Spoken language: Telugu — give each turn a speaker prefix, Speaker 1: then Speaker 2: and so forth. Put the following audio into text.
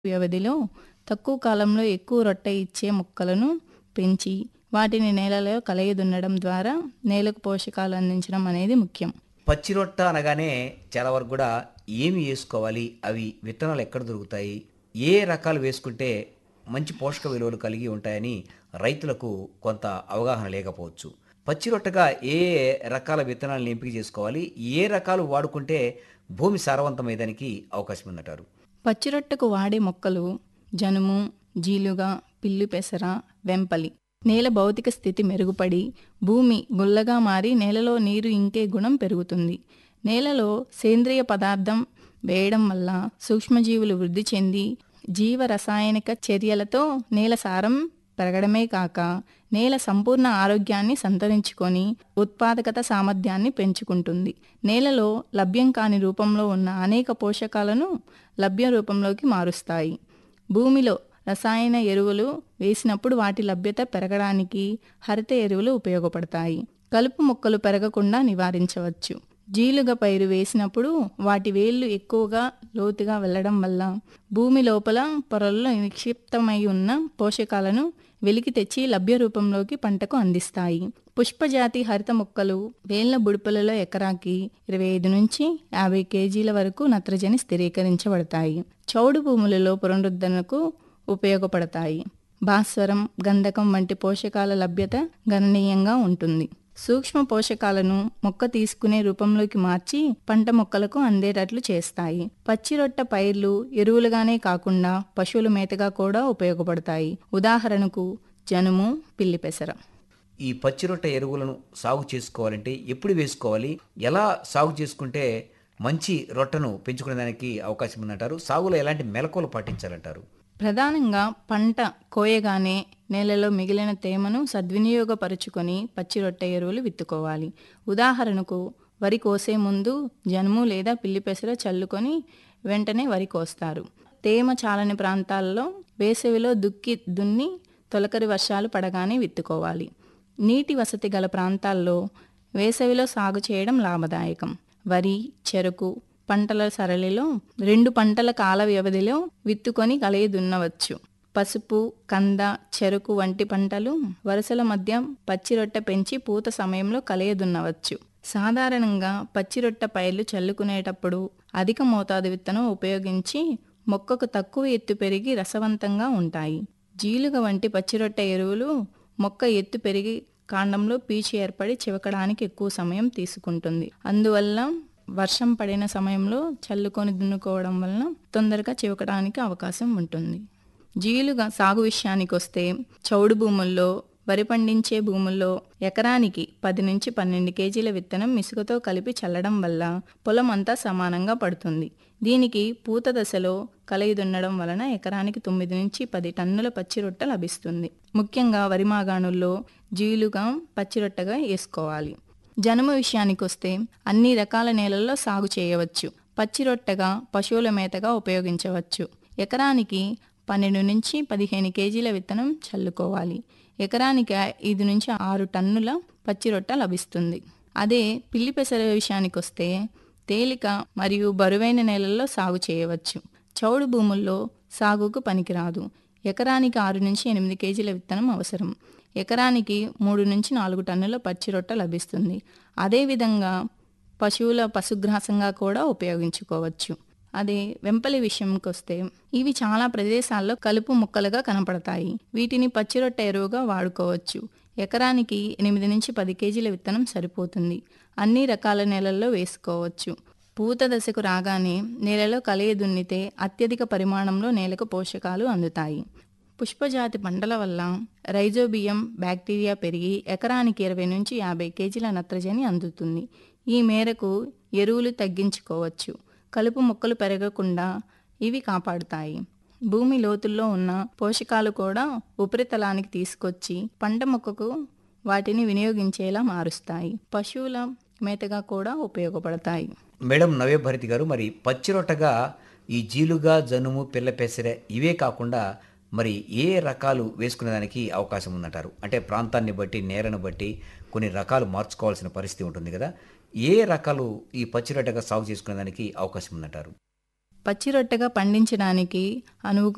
Speaker 1: వ్యవధిలో తక్కువ కాలంలో ఎక్కువ రొట్టె ఇచ్చే మొక్కలను పెంచి వాటిని నేలలో కలయిదున్నడం ద్వారా నేలకు పోషకాలు అందించడం అనేది ముఖ్యం
Speaker 2: పచ్చి రొట్ట అనగానే చాలా వరకు కూడా ఏమి వేసుకోవాలి అవి విత్తనాలు ఎక్కడ దొరుకుతాయి ఏ రకాలు వేసుకుంటే మంచి పోషక విలువలు కలిగి ఉంటాయని రైతులకు కొంత అవగాహన లేకపోవచ్చు పచ్చి రొట్టగా ఏ రకాల విత్తనాలను ఎంపిక చేసుకోవాలి ఏ రకాలు వాడుకుంటే భూమి సారవంతమయ్యేదానికి అవకాశం ఉందంటారు
Speaker 1: పచ్చిరొట్టకు వాడే మొక్కలు జనుము జీలుగా పిల్లి పెసర వెంపలి నేల భౌతిక స్థితి మెరుగుపడి భూమి గుల్లగా మారి నేలలో నీరు ఇంకే గుణం పెరుగుతుంది నేలలో సేంద్రియ పదార్థం వేయడం వల్ల సూక్ష్మజీవులు వృద్ధి చెంది జీవ రసాయనిక చర్యలతో నేల సారం పెరగడమే కాక నేల సంపూర్ణ ఆరోగ్యాన్ని సంతరించుకొని ఉత్పాదకత సామర్థ్యాన్ని పెంచుకుంటుంది నేలలో లభ్యం కాని రూపంలో ఉన్న అనేక పోషకాలను లభ్య రూపంలోకి మారుస్తాయి భూమిలో రసాయన ఎరువులు వేసినప్పుడు వాటి లభ్యత పెరగడానికి హరిత ఎరువులు ఉపయోగపడతాయి కలుపు మొక్కలు పెరగకుండా నివారించవచ్చు జీలుగ పైరు వేసినప్పుడు వాటి వేళ్ళు ఎక్కువగా లోతుగా వెళ్ళడం వల్ల భూమి లోపల పొరల్లో నిక్షిప్తమై ఉన్న పోషకాలను వెలికి తెచ్చి లభ్య రూపంలోకి పంటకు అందిస్తాయి పుష్పజాతి హరిత మొక్కలు వేళ్ల బుడుపులలో ఎకరాకి ఇరవై ఐదు నుంచి యాభై కేజీల వరకు నత్రజని స్థిరీకరించబడతాయి చౌడు భూములలో పునరుద్ధరణకు ఉపయోగపడతాయి భాస్వరం గంధకం వంటి పోషకాల లభ్యత గణనీయంగా ఉంటుంది సూక్ష్మ పోషకాలను మొక్క తీసుకునే రూపంలోకి మార్చి పంట మొక్కలకు అందేటట్లు చేస్తాయి పచ్చిరొట్ట పైర్లు ఎరువులుగానే కాకుండా పశువుల మేతగా కూడా ఉపయోగపడతాయి ఉదాహరణకు జనుము పిల్లి పెసర
Speaker 2: ఈ పచ్చి రొట్టె ఎరువులను సాగు చేసుకోవాలంటే ఎప్పుడు వేసుకోవాలి ఎలా సాగు చేసుకుంటే మంచి రొట్టెను పెంచుకునే దానికి అవకాశం ఉందంటారు సాగులో ఎలాంటి మెలకువలు పాటించాలంటారు
Speaker 1: ప్రధానంగా పంట కోయగానే నేలలో మిగిలిన తేమను సద్వినియోగపరుచుకొని పచ్చి రొట్టె ఎరువులు విత్తుకోవాలి ఉదాహరణకు వరి కోసే ముందు జనుము లేదా పిల్లి పెసర చల్లుకొని వెంటనే వరి కోస్తారు తేమ చాలని ప్రాంతాల్లో వేసవిలో దుక్కి దున్ని తొలకరి వర్షాలు పడగానే విత్తుకోవాలి నీటి వసతి గల ప్రాంతాల్లో వేసవిలో సాగు చేయడం లాభదాయకం వరి చెరకు పంటల సరళిలో రెండు పంటల కాల వ్యవధిలో విత్తుకొని కలయి దున్నవచ్చు పసుపు కంద చెరుకు వంటి పంటలు వరుసల మధ్య పచ్చిరొట్టె పెంచి పూత సమయంలో కలయదున్నవచ్చు సాధారణంగా పచ్చిరొట్ట పైర్లు చల్లుకునేటప్పుడు అధిక మోతాదు విత్తనం ఉపయోగించి మొక్కకు తక్కువ ఎత్తు పెరిగి రసవంతంగా ఉంటాయి జీలుగ వంటి పచ్చిరొట్టె ఎరువులు మొక్క ఎత్తు పెరిగి కాండంలో పీచు ఏర్పడి చివకడానికి ఎక్కువ సమయం తీసుకుంటుంది అందువల్ల వర్షం పడిన సమయంలో చల్లుకొని దున్నుకోవడం వలన తొందరగా చివకడానికి అవకాశం ఉంటుంది జీలుగా సాగు విషయానికి వస్తే చౌడు భూముల్లో వరి పండించే భూముల్లో ఎకరానికి పది నుంచి పన్నెండు కేజీల విత్తనం ఇసుకతో కలిపి చల్లడం వల్ల పొలం అంతా సమానంగా పడుతుంది దీనికి పూత దశలో కలయి దున్నడం వలన ఎకరానికి తొమ్మిది నుంచి పది టన్నుల పచ్చిరొట్ట లభిస్తుంది ముఖ్యంగా వరి మాగాణుల్లో జీలుగా పచ్చిరొట్టగా వేసుకోవాలి జనుము విషయానికి వస్తే అన్ని రకాల నేలల్లో సాగు చేయవచ్చు పచ్చిరొట్టగా పశువుల మేతగా ఉపయోగించవచ్చు ఎకరానికి పన్నెండు నుంచి పదిహేను కేజీల విత్తనం చల్లుకోవాలి ఎకరానికి ఐదు నుంచి ఆరు టన్నుల పచ్చిరొట్ట లభిస్తుంది అదే పిల్లి పెసర విషయానికి వస్తే తేలిక మరియు బరువైన నేలల్లో సాగు చేయవచ్చు చౌడు భూముల్లో సాగుకు పనికిరాదు ఎకరానికి ఆరు నుంచి ఎనిమిది కేజీల విత్తనం అవసరం ఎకరానికి మూడు నుంచి నాలుగు టన్నుల పచ్చిరొట్ట లభిస్తుంది అదేవిధంగా పశువుల పశుగ్రాసంగా కూడా ఉపయోగించుకోవచ్చు అదే వెంపలి విషయంకి వస్తే ఇవి చాలా ప్రదేశాల్లో కలుపు మొక్కలుగా కనపడతాయి వీటిని పచ్చిరొట్టె ఎరువుగా వాడుకోవచ్చు ఎకరానికి ఎనిమిది నుంచి పది కేజీల విత్తనం సరిపోతుంది అన్ని రకాల నేలల్లో వేసుకోవచ్చు పూత దశకు రాగానే నేలలో కలయి దున్నితే అత్యధిక పరిమాణంలో నేలకు పోషకాలు అందుతాయి పుష్పజాతి పంటల వల్ల రైజోబియం బ్యాక్టీరియా పెరిగి ఎకరానికి ఇరవై నుంచి యాభై కేజీల నత్రజని అందుతుంది ఈ మేరకు ఎరువులు తగ్గించుకోవచ్చు కలుపు మొక్కలు పెరగకుండా ఇవి కాపాడుతాయి భూమి లోతుల్లో ఉన్న పోషకాలు కూడా ఉపరితలానికి తీసుకొచ్చి పంట మొక్కకు వాటిని వినియోగించేలా మారుస్తాయి పశువుల మేతగా కూడా ఉపయోగపడతాయి
Speaker 2: మేడం నవ్యభారతి గారు మరి పచ్చి రొట్టగా ఈ జీలుగా జనుము పిల్ల పెసరె ఇవే కాకుండా మరి ఏ రకాలు వేసుకునేదానికి అవకాశం ఉందంటారు అంటే ప్రాంతాన్ని బట్టి నేలను బట్టి కొన్ని రకాలు మార్చుకోవాల్సిన పరిస్థితి ఉంటుంది కదా ఏ రకాలు ఈ పచ్చి రొట్టెగా సాగు చేసుకునేదానికి అవకాశం ఉందంటారు
Speaker 1: పచ్చి రొట్టెగా పండించడానికి అనువుగా